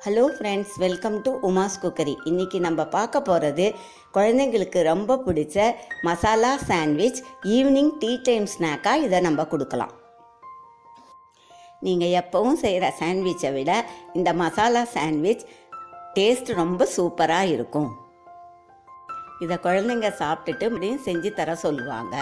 hello friends welcome to Uma's cookery இன்றைக்கி நம்ம பார்க்க போகிறது குழந்தைங்களுக்கு ரொம்ப பிடிச்ச masala sandwich evening tea time ஸ்நாக்காக இதை நம்ம கொடுக்கலாம் நீங்கள் எப்பவும் செய்கிற சாண்ட்விச்சை விட இந்த மசாலா சாண்ட்விச் டேஸ்ட் ரொம்ப சூப்பராக இருக்கும் இதை குழந்தைங்க சாப்பிட்டுட்டு மறுபடியும் செஞ்சு தர சொல்லுவாங்க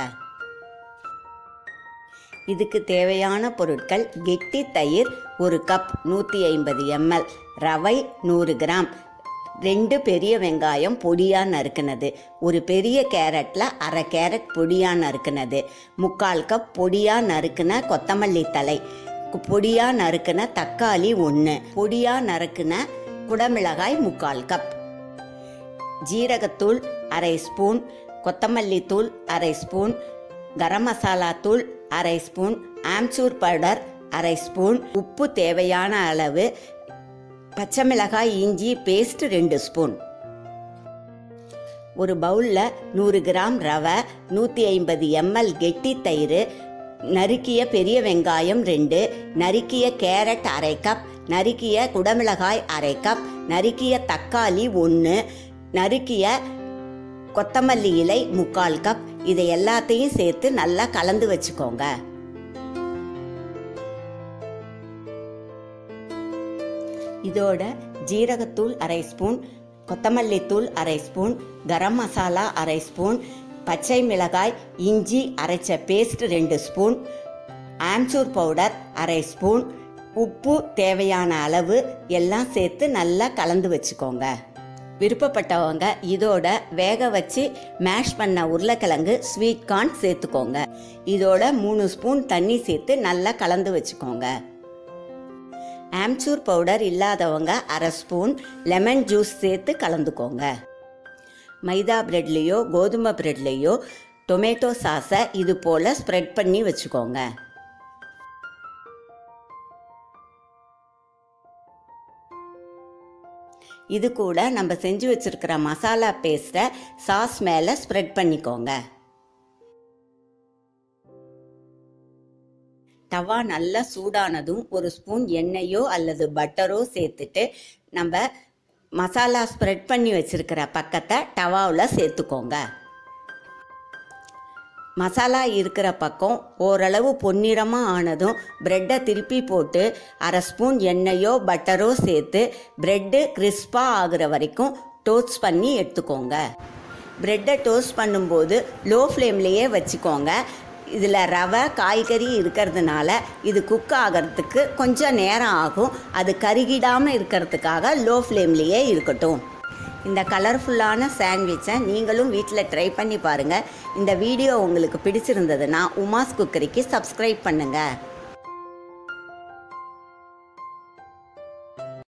இதுக்கு தேவையான பொருட்கள் கெட்டி தயிர் ஒரு கப் நூற்றி ஐம்பது எம்எல் ரவை நூறு கிராம் ரெண்டு பெரிய வெங்காயம் பொடியாக நறுக்குனது ஒரு பெரிய கேரட்டில் அரை கேரட் பொடியாக நறுக்குனது முக்கால் கப் பொடியாக நறுக்குன கொத்தமல்லி தலை கு- பொடியாக நறுக்குன தக்காளி ஒன்று பொடியாக நறுக்குன குடமிளகாய் முக்கால் கப் ஜீரகத்தூள் அரை ஸ்பூன் கொத்தமல்லி தூள் அரை ஸ்பூன் கரம் மசாலா தூள் அரை ஸ்பூன் ஆம்ச்சூர் பவுடர் அரை ஸ்பூன் உப்பு தேவையான அளவு பச்சை மிளகாய் இஞ்சி பேஸ்ட் ரெண்டு ஸ்பூன் ஒரு பவுலில் நூறு கிராம் ரவை நூற்றி ஐம்பது எம்எல் கெட்டி தயிர் நறுக்கிய பெரிய வெங்காயம் ரெண்டு நறுக்கிய கேரட் அரை கப் நறுக்கிய குடமிளகாய் அரை கப் நறுக்கிய தக்காளி ஒன்று நறுக்கிய கொத்தமல்லி இலை முக்கால் கப் இதை எல்லாத்தையும் சேர்த்து நல்லா கலந்து வச்சுக்கோங்க இதோட ஜீரகத்தூள் அரை ஸ்பூன் கொத்தமல்லி தூள் அரை ஸ்பூன் கரம் மசாலா அரை ஸ்பூன் பச்சை மிளகாய் இஞ்சி அரைச்ச பேஸ்ட் ரெண்டு ஸ்பூன் ஆம்ச்சூர் பவுடர் அரை ஸ்பூன் உப்பு தேவையான அளவு எல்லாம் சேர்த்து நல்லா கலந்து வச்சுக்கோங்க விருப்பப்பட்டவங்க இதோட வேக வச்சு மேஷ் பண்ண உருளைக்கிழங்கு ஸ்வீட் கார்ன் சேர்த்துக்கோங்க இதோட மூணு ஸ்பூன் தண்ணி சேர்த்து நல்லா கலந்து வச்சுக்கோங்க ஆம்ச்சூர் பவுடர் இல்லாதவங்க அரை ஸ்பூன் லெமன் ஜூஸ் சேர்த்து கலந்துக்கோங்க மைதா பிரெட்லேயோ கோதுமை பிரெட்லேயோ டொமேட்டோ சாஸை இது போல் ஸ்ப்ரெட் பண்ணி வச்சுக்கோங்க இது கூட நம்ம செஞ்சு வச்சிருக்கிற மசாலா பேஸ்ட்டை சாஸ் மேலே ஸ்ப்ரெட் பண்ணிக்கோங்க தவா நல்லா சூடானதும் ஒரு ஸ்பூன் எண்ணெயோ அல்லது பட்டரோ சேர்த்துட்டு நம்ம மசாலா ஸ்ப்ரெட் பண்ணி வச்சிருக்கிற பக்கத்தை டவாவில் சேர்த்துக்கோங்க மசாலா இருக்கிற பக்கம் ஓரளவு பொன்னிறமாக ஆனதும் ப்ரெட்டை திருப்பி போட்டு அரை ஸ்பூன் எண்ணெயோ பட்டரோ சேர்த்து ப்ரெட்டு கிறிஸ்பாக ஆகுற வரைக்கும் டோஸ்ட் பண்ணி எடுத்துக்கோங்க ப்ரெட்டை டோஸ்ட் பண்ணும்போது லோ ஃப்ளேம்லேயே வச்சுக்கோங்க இதில் ரவை காய்கறி இருக்கிறதுனால இது குக் ஆகிறதுக்கு கொஞ்சம் நேரம் ஆகும் அது கருகிடாமல் இருக்கிறதுக்காக லோ ஃப்ளேம்லேயே இருக்கட்டும் இந்த கலர்ஃபுல்லான சாண்ட்விச்சை நீங்களும் வீட்டில் ட்ரை பண்ணி பாருங்கள் இந்த வீடியோ உங்களுக்கு பிடிச்சிருந்ததுன்னா உமாஸ் குக்கரிக்கு சப்ஸ்கிரைப் பண்ணுங்கள்